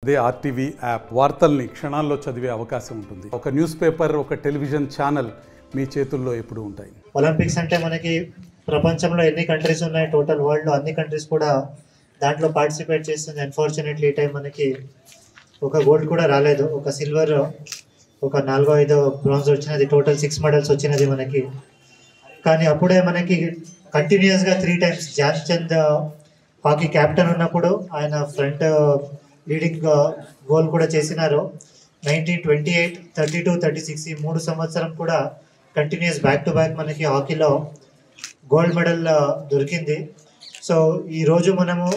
అదే RTV app వార్తల్ని క్షణాల్లో చదివే అవకాశం ఉంటుంది ఒక న్యూస్ పేపర్ ఒక టెలివిజన్ ఛానల్ మీ చేతుల్లో ఎప్పుడూ ఉంటాయి ఒలింపిక్స్ అంటే మనకి ప్రపంచంలో ఎన్ని కంట్రీస్ ఉన్నాయి టోటల్ వరల్డ్లో అన్ని కంట్రీస్ కూడా దాంట్లో పార్టిసిపేట్ చేస్తుంది అన్ఫార్చునేట్లీ ఈ టైం మనకి ఒక గోల్డ్ కూడా రాలేదు ఒక సిల్వర్ ఒక నాలుగో ఐదో బ్రాంజ్ వచ్చినది టోటల్ సిక్స్ మెడల్స్ వచ్చినది మనకి కానీ అప్పుడే మనకి కంటిన్యూస్గా three times Dhyan Chand hockey captain ఉన్నప్పుడు ఆయన ఫ్రంట్ లీడింగ్ గోల్ కూడా చేసినారు nineteen twenty eight thirty two thirty six ఈ మూడు సంవత్సరం కూడా కంటిన్యూస్ బ్యాక్ టు బ్యాక్ మనకి హాకీలో గోల్డ్ మెడల్ దొరికింది సో ఈరోజు మనము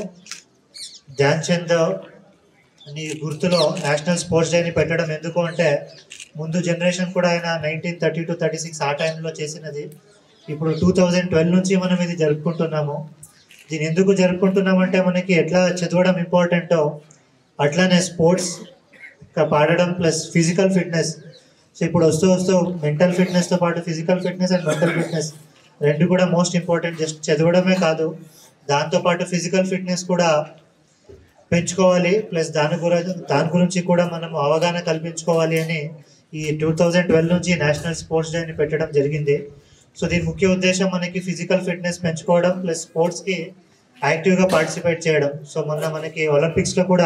ధ్యాన్ చంద్ అని గుర్తులో నేషనల్ స్పోర్ట్స్ డేని పెట్టడం ఎందుకు అంటే ముందు జనరేషన్ కూడా ఆయన nineteen thirty two thirty six ఆ టైంలో చేసినది ఇప్పుడు టూ థౌజండ్ ట్వెల్వ్ నుంచి మనం ఇది జరుపుకుంటున్నాము దీని ఎందుకు జరుపుకుంటున్నామంటే మనకి ఎట్లా చదవడం ఇంపార్టెంటో అట్లానే స్పోర్ట్స్ పాడడం ప్లస్ ఫిజికల్ ఫిట్నెస్ సో ఇప్పుడు వస్తూ వస్తూ మెంటల్ ఫిట్నెస్తో పాటు physical fitness and mental fitness రెండు కూడా మోస్ట్ ఇంపార్టెంట్ జస్ట్ చదవడమే కాదు దాంతోపాటు ఫిజికల్ ఫిట్నెస్ కూడా పెంచుకోవాలి ప్లస్ దాని గురించి దాని గురించి కూడా మనం అవగాహన కల్పించుకోవాలి అని ఈ టూ థౌజండ్ ట్వెల్వ్ నుంచి నేషనల్ స్పోర్ట్స్ డేని పెట్టడం జరిగింది సో దీని ముఖ్య ఉద్దేశం మనకి ఫిజికల్ ఫిట్నెస్ పెంచుకోవడం ప్లస్ స్పోర్ట్స్కి యాక్టివ్గా పార్టిసిపేట్ చేయడం సో మొన్న మనకి ఒలింపిక్స్లో కూడా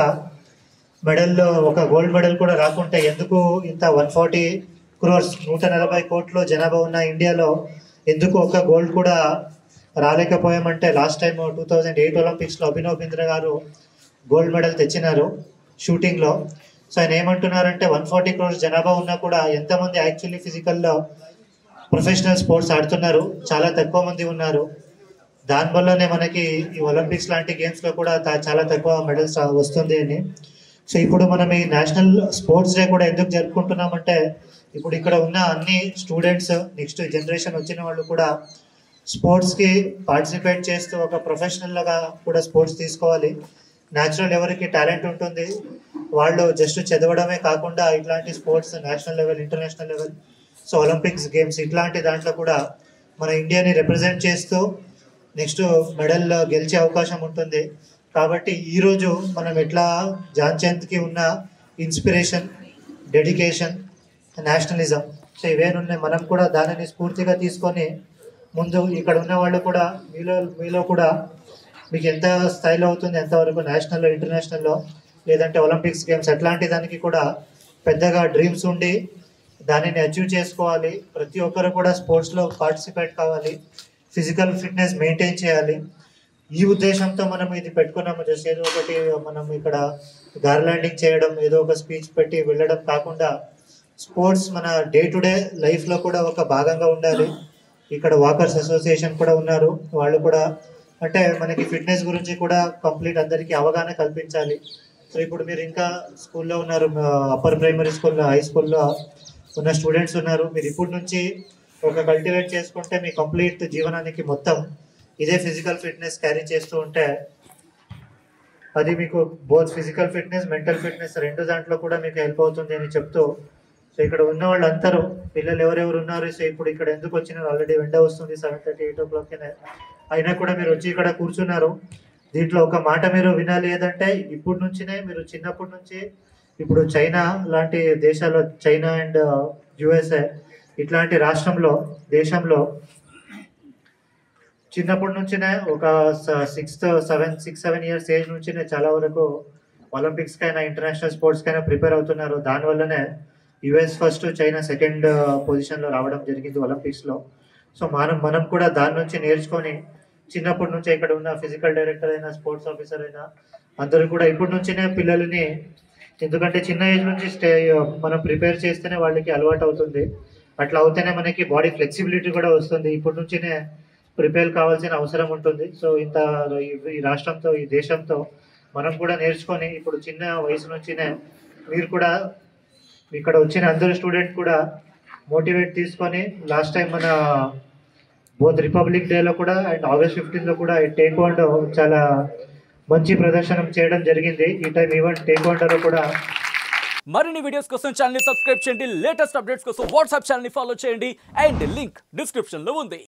మెడల్ ఒక గోల్డ్ మెడల్ కూడా రాకుంటే ఎందుకు ఇంత వన్ ఫార్టీ క్రోర్స్ నూట నలభై కోట్ల జనాభా ఉన్న ఇండియాలో ఎందుకు ఒక గోల్డ్ కూడా రాలేకపోయామంటే last time two thousand eight ఒలింపిక్స్లో అభినవ్ బింద్రా గారు గోల్డ్ మెడల్ తెచ్చినారు షూటింగ్లో సో ఆయన ఏమంటున్నారంటే వన్ ఫార్టీ క్రోర్స్ జనాభా ఉన్నా కూడా ఎంతమంది యాక్చువల్లీ ఫిజికల్లో ప్రొఫెషనల్ స్పోర్ట్స్ ఆడుతున్నారు చాలా తక్కువ మంది ఉన్నారు దానివల్లనే మనకి ఈ ఒలింపిక్స్ లాంటి గేమ్స్లో కూడా తా- చాలా తక్కువ మెడల్స్ వస్తుంది అని సో ఇప్పుడు మనం ఈ నేషనల్ స్పోర్ట్స్ డే కూడా ఎందుకు జరుపుకుంటున్నామంటే ఇప్పుడు ఇక్కడ ఉన్న అన్ని స్టూడెంట్స్ నెక్స్ట్ జనరేషన్ వచ్చిన వాళ్ళు కూడా స్పోర్ట్స్కి పార్టిసిపేట్ చేస్తూ ఒక ప్రొఫెషనల్గా కూడా స్పోర్ట్స్ తీసుకోవాలి న్యాచురల్ ఎవరికి టాలెంట్ ఉంటుంది వాళ్ళు జస్ట్ చదవడమే కాకుండా ఇట్లాంటి sports national level international level so Olympics games ఇట్లాంటి దాంట్లో కూడా మన ఇండియాని రిప్రజెంట్ చేస్తూ నెక్స్ట్ మెడల్ గెలిచే అవకాశం ఉంటుంది కాబట్టి ఈరోజు మనం ఎట్లా జాన్ చంద్కి ఉన్న ఇన్స్పిరేషన్ డెడికేషన్ నేషనలిజం సో ఇవేనున్నాయి మనం కూడా దానిని స్ఫూర్తిగా తీసుకొని ముందు ఇక్కడ ఉన్న వాళ్ళు కూడా మీలో మీలో కూడా మీకు ఎంత స్థాయిలో అవుతుంది ఎంతవరకు నేషనల్లో ఇంటర్నేషనల్లో లేదంటే ఒలింపిక్స్ గేమ్స్ అట్లాంటి దానికి కూడా పెద్దగా డ్రీమ్స్ ఉండి దానిని అచీవ్ చేసుకోవాలి ప్రతి ఒక్కరు కూడా స్పోర్ట్స్లో పార్టిసిపేట్ కావాలి ఫిజికల్ ఫిట్నెస్ మెయింటైన్ చేయాలి ఈ ఉద్దేశంతో మనం ఇది పెట్టుకున్నాము జస్ట్ ఏదో ఒకటి మనం ఇక్కడ గార్లాండింగ్ చేయడం ఏదో ఒక స్పీచ్ పెట్టి వెళ్ళడం కాకుండా స్పోర్ట్స్ మన డే టు డే లైఫ్లో కూడా ఒక భాగంగా ఉండాలి ఇక్కడ వాకర్స్ అసోసియేషన్ కూడా ఉన్నారు వాళ్ళు కూడా అంటే మనకి ఫిట్నెస్ గురించి కూడా కంప్లీట్ అందరికీ అవగాహన కల్పించాలి సో ఇప్పుడు మీరు ఇంకా స్కూల్లో ఉన్నారు అప్పర్ ప్రైమరీ స్కూల్లో హై స్కూల్లో ఉన్న స్టూడెంట్స్ ఉన్నారు మీరు ఇప్పటి నుంచి ఒక కల్టివేట్ చేసుకుంటే మీ కంప్లీట్ జీవనానికి మొత్తం ఇదే ఫిజికల్ ఫిట్నెస్ క్యారీ చేస్తూ ఉంటే అది మీకు both physical fitness mental fitness రెండు దాంట్లో కూడా మీకు హెల్ప్ అవుతుంది అని చెప్తూ సో ఇక్కడ ఉన్న వాళ్ళందరూ పిల్లలు ఎవరెవరు ఉన్నారు సో ఇప్పుడు ఇక్కడ ఎందుకు వచ్చినారు ఆల్రెడీ ఎండ వస్తుంది seven thirty eight o'clock అయినా కూడా మీరు వచ్చి ఇక్కడ కూర్చున్నారు దీంట్లో ఒక మాట మీరు వినాలి ఏదంటే ఇప్పటి నుంచినే మీరు చిన్నప్పటి నుంచి ఇప్పుడు చైనా లాంటి దేశాల్లో చైనా అండ్ యుఎస్ఏ ఇట్లాంటి రాష్ట్రంలో దేశంలో చిన్నప్పటి నుంచినే ఒక sixth seven six seven years age నుంచినే చాలా వరకు ఒలింపిక్స్ కైనా ఇంటర్నేషనల్ స్పోర్ట్స్ కైనా ప్రిపేర్ అవుతున్నారు దానివల్లనే యుఎస్ ఫస్ట్ చైనా సెకండ్ పొజిషన్లో రావడం జరిగింది ఒలింపిక్స్లో సో మనం మనం కూడా దాని నుంచి నేర్చుకొని చిన్నప్పటి నుంచి ఇక్కడ ఉన్న ఫిజికల్ డైరెక్టర్ అయినా స్పోర్ట్స్ ఆఫీసర్ అయినా అందరూ కూడా ఇప్పటి నుంచినే పిల్లలని ఎందుకంటే చిన్న ఏజ్ నుంచి స్టే మనం ప్రిపేర్ చేస్తేనే వాళ్ళకి అలవాటు అవుతుంది అట్లా అవుతేనే మనకి బాడీ ఫ్లెక్సిబిలిటీ కూడా వస్తుంది ఇప్పటి నుంచినే ప్రిపేర్ కావాల్సిన అవసరం ఉంటుంది సో ఇంత ఈ- ఈ రాష్ట్రంతో ఈ దేశంతో మనం కూడా నేర్చుకొని ఇప్పుడు చిన్న వయసు నుంచినే మీరు కూడా ఇక్కడ వచ్చిన అందరు స్టూడెంట్ కూడా మోటివేట్ తీసుకొని లాస్ట్ టైం మన బోత్ రిపబ్లిక్ డేలో కూడా అండ్ ఆగస్ట్ ఫిఫ్టీన్లో కూడా టేక్ చాలా మంచి ప్రదర్శనం చేయడం జరిగింది ఈ టైం ఈవెంట్ టేక్ లో కూడా మరిన్ని వీడియోస్ కోసం ఛానల్ సబ్స్క్రైబ్ చేయండి లేటెస్ట్ అప్డేట్స్ కోసం వాట్సాప్ ఛానల్ ఫాలో చేయండి అండ్ లింక్ డిస్క్రిప్షన్ లో ఉంది